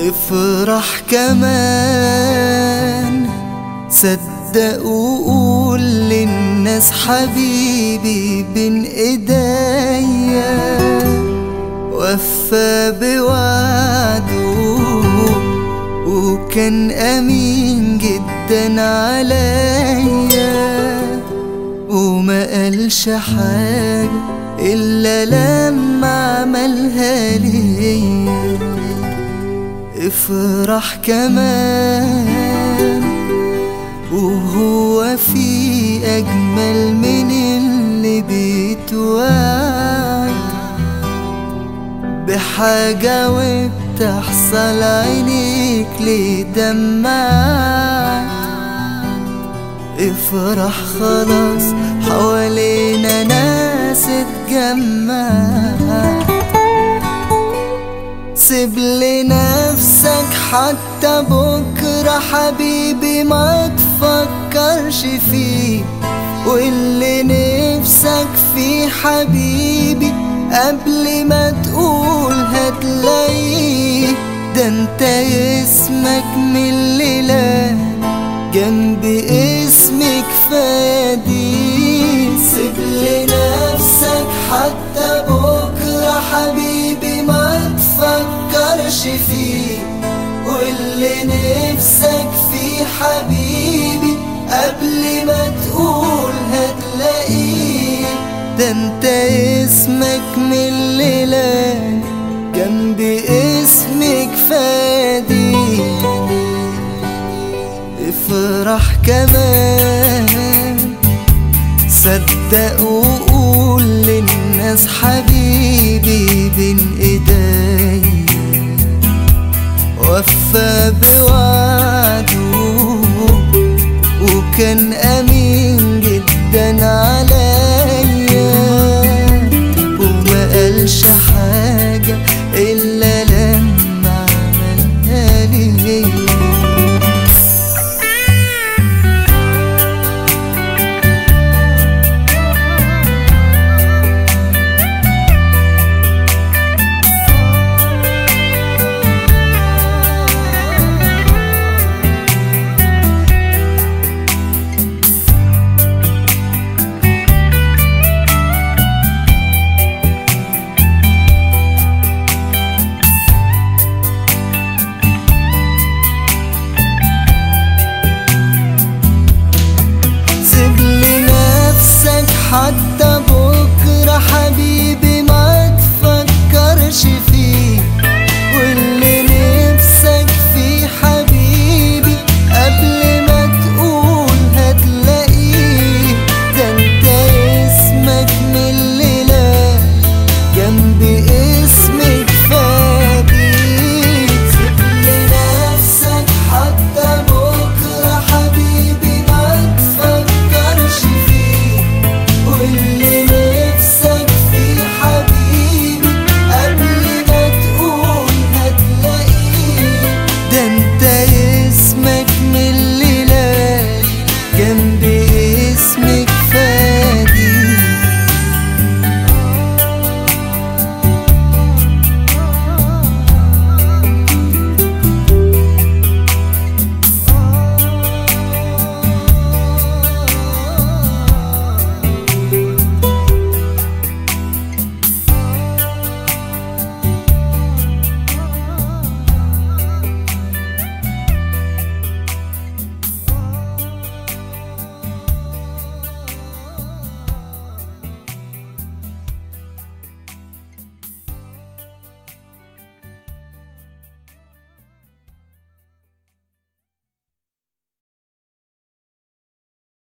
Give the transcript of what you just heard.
افرح كمان صدق وقول للناس حبيبي بين ايديا وفى بوعده وكان امين جدا عليا وما قالش حاجة إلا لما عملها ليا افرح كمان وهو في أجمل من اللي بيتوعد بحاجة وبتحصل عينيك ليه دمعت افرح خلاص حوالينا ناس اتجمعت سيب لنفسك حتى بكرة حبيبي ما تفكرش فيه واللي نفسك فيه حبيبي قبل ما تقول هتلاقيه ده انت اسمك من الليلة جنب اسمك فادي سيب لنفسك حتى بكرة حبيبي ما تفكرش فيه واللي نفسك فيه حبيبي قبل ما تقول هتلاقيه ده انت اسمك من الليلة جنب اسمك فادي افرح كمان صدق وقول للناس حبيبي بين ايديا